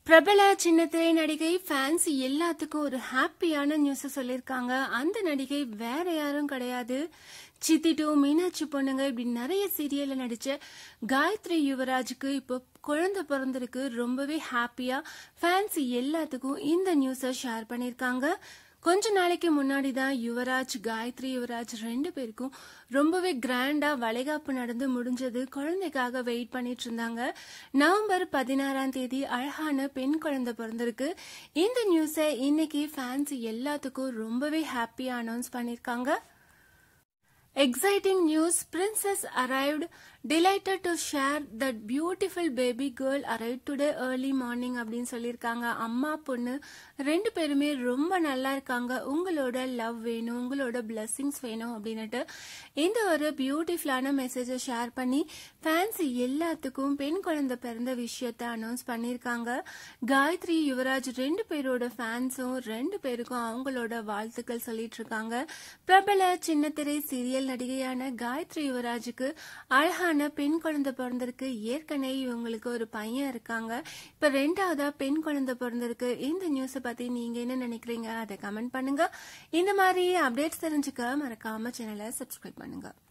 பிரபல சின்னத்திரை நடிகை ஃபேன்ஸ் எல்லாத்துக்கும் ஒரு ஹாப்பியான நியூஸ் சொல்லியிருக்காங்க அந்த நடிகை வேற யாரும் கிடையாது சித்தி டூ மீனாட்சி பொண்ணுங்க இப்படி நிறைய சீரியல்ல நடிச்ச காயத்ரி யுவராஜுக்கு இப்போ குழந்தை பிறந்திருக்கு ரொம்பவே ஹாப்பியா ஃபேன்ஸ் எல்லாத்துக்கும் இந்த நியூஸை ஷேர் பண்ணியிருக்காங்க கொஞ்ச நாளைக்கு முன்னாடி தான் யுவராஜ் காயத்ரி யுவராஜ் ரெண்டு பேருக்கும் ரொம்பவே கிராண்டா வளைகாப்பு நடந்து முடிஞ்சது குழந்தைக்காக வெயிட் பண்ணிட்டு இருந்தாங்க நவம்பர் பதினாறாம் தேதி அழகான பெண் குழந்தை பிறந்திருக்கு இந்த நியூஸை இன்னைக்கு ஃபேன்ஸ் எல்லாத்துக்கும் ரொம்பவே ஹாப்பியா அனௌன்ஸ் பண்ணிருக்காங்க Exciting news Princess arrived. Delighted to share that beautiful baby girl arrived today early morning அப்படின்னு சொல்லியிருக்காங்க அம்மா பொண்ணு ரெண்டு பேருமே ரொம்ப நல்லா இருக்காங்க உங்களோட லவ் வேணும் உங்களோட பிளெஸ்ஸிங்ஸ் வேணும் அப்படின்னுட்டு இந்த ஒரு பியூட்டிஃபுல்லான மெசேஜை ஷேர் பண்ணி ஃபேன்ஸ் எல்லாத்துக்கும் பெண் குழந்தை பிறந்த விஷயத்த அனௌன்ஸ் பண்ணியிருக்காங்க காயத்ரி யுவராஜ் ரெண்டு பேரோட ஃபேன்ஸும் ரெண்டு பேருக்கும் அவங்களோட வாழ்த்துக்கள் சொல்லிட்டு இருக்காங்க பிரபல சின்னத்திரை சீரியல் நடிகையான காயத்ரி யுவராஜுக்கு அழகான பெண் குழந்தை பிறந்திருக்கு ஏற்கனவே இவங்களுக்கு ஒரு பையன் இருக்காங்க இப்ப ரெண்டாவதா பெண் குழந்தை பிறந்திருக்கு இந்த நியூஸை பத்தி நீங்க என்ன நினைக்கிறீங்க அதை கமெண்ட் பண்ணுங்க இந்த மாதிரி அப்டேட்ஸ் தெரிஞ்சுக்க மறக்காம சேனலை சப்ஸ்கிரைப் பண்ணுங்க